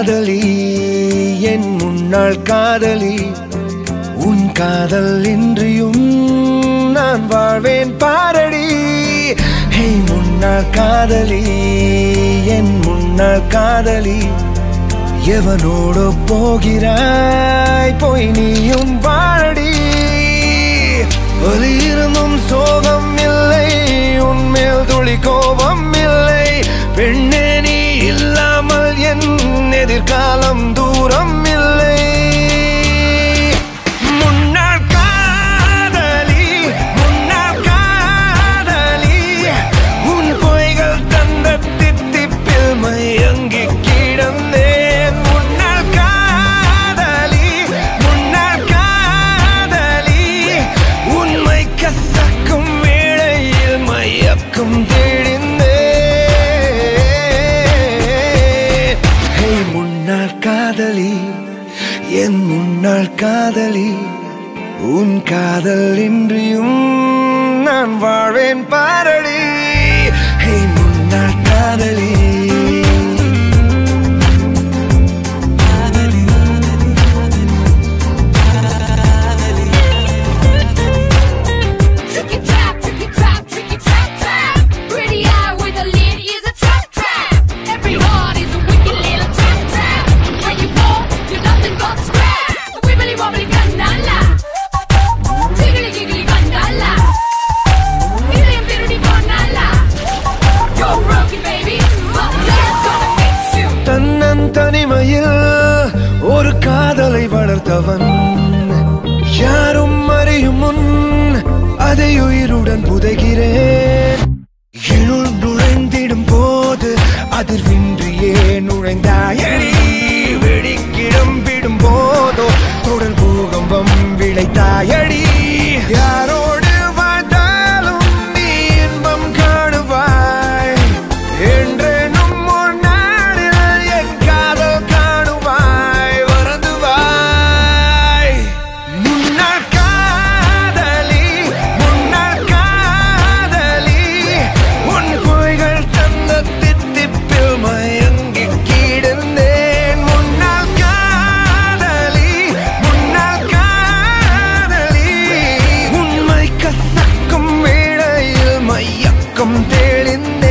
காதலி என் முன்னாள் காதலி உன் காதல் இன்றியும் நான் வாழ்வேன் பாரடி ஹே முன்னாள் காதலி என் முன்னாள் காதலி எவனோடு போகிறாய் போய் நீயும் வாழடி வலி இருந்தும் சோகம் இல்லை உன்மேல் துளி கோபம் இல்லை பெண்ணே நீ இல்லாமல் என் எதிர்காலம் தூரம் இல்லை முன்னாள் காதலி முன்னாள் காதலி உன் பொய்கள் தந்த தித்திப்பில் மயங்கி கிடந்தேன் முன்னாள் காதலி முன்னாள் காதலி உண்மை கசக்கும் வேளையில் மயக்கம் தேடிந்தேன் ஹே முன்னாள் காதலி என் முன்னாள் காதலி உன் காதல் இன்றியும் நான் வாழ்வேன் பாரடி ஹே முன்னாள் காதலி Tricky trap, tricky trap, tricky trap, trap. Pretty eye with a lid is a trap, trap. Every heart is a wicked little trap, trap. When you fall, you're nothing but scrap. Wibbly wobbly gandala. Jiggly jiggly gandala. Million beauty gandala. You're broken, baby. But that's gonna fix you. தன்னன் தனிமையில் ஒரு காதலை வளர்த்தவன் யாரும் அறியும் முன் அதை உயிருடன் புதைகிறேன் இருள் நுழைந்திடும் போது அதிர்வின்றியே நுழைந்தாயடி வெடி கிளம்பிடும் போதோ தொடர் பூகம்பம் விளைத்தாயடி யாரோடு வாழ்ந்தாலும் நீ இன்பம் காணுவாய் என்றேனும் ஒரு நாளில் என் காதல் காணுவாய் வருந்துவாய் முன்னாள் காதலி முன்னாள் காதலி உன் பொய்கள் தந்த தித்திப்பில் மயங்கி கிடந்தேன் முன்னாள் காதலி முன்னாள் காதலி உண்மை கசக்கும் வேளையில் மையக்கம் தெளிந்தேன்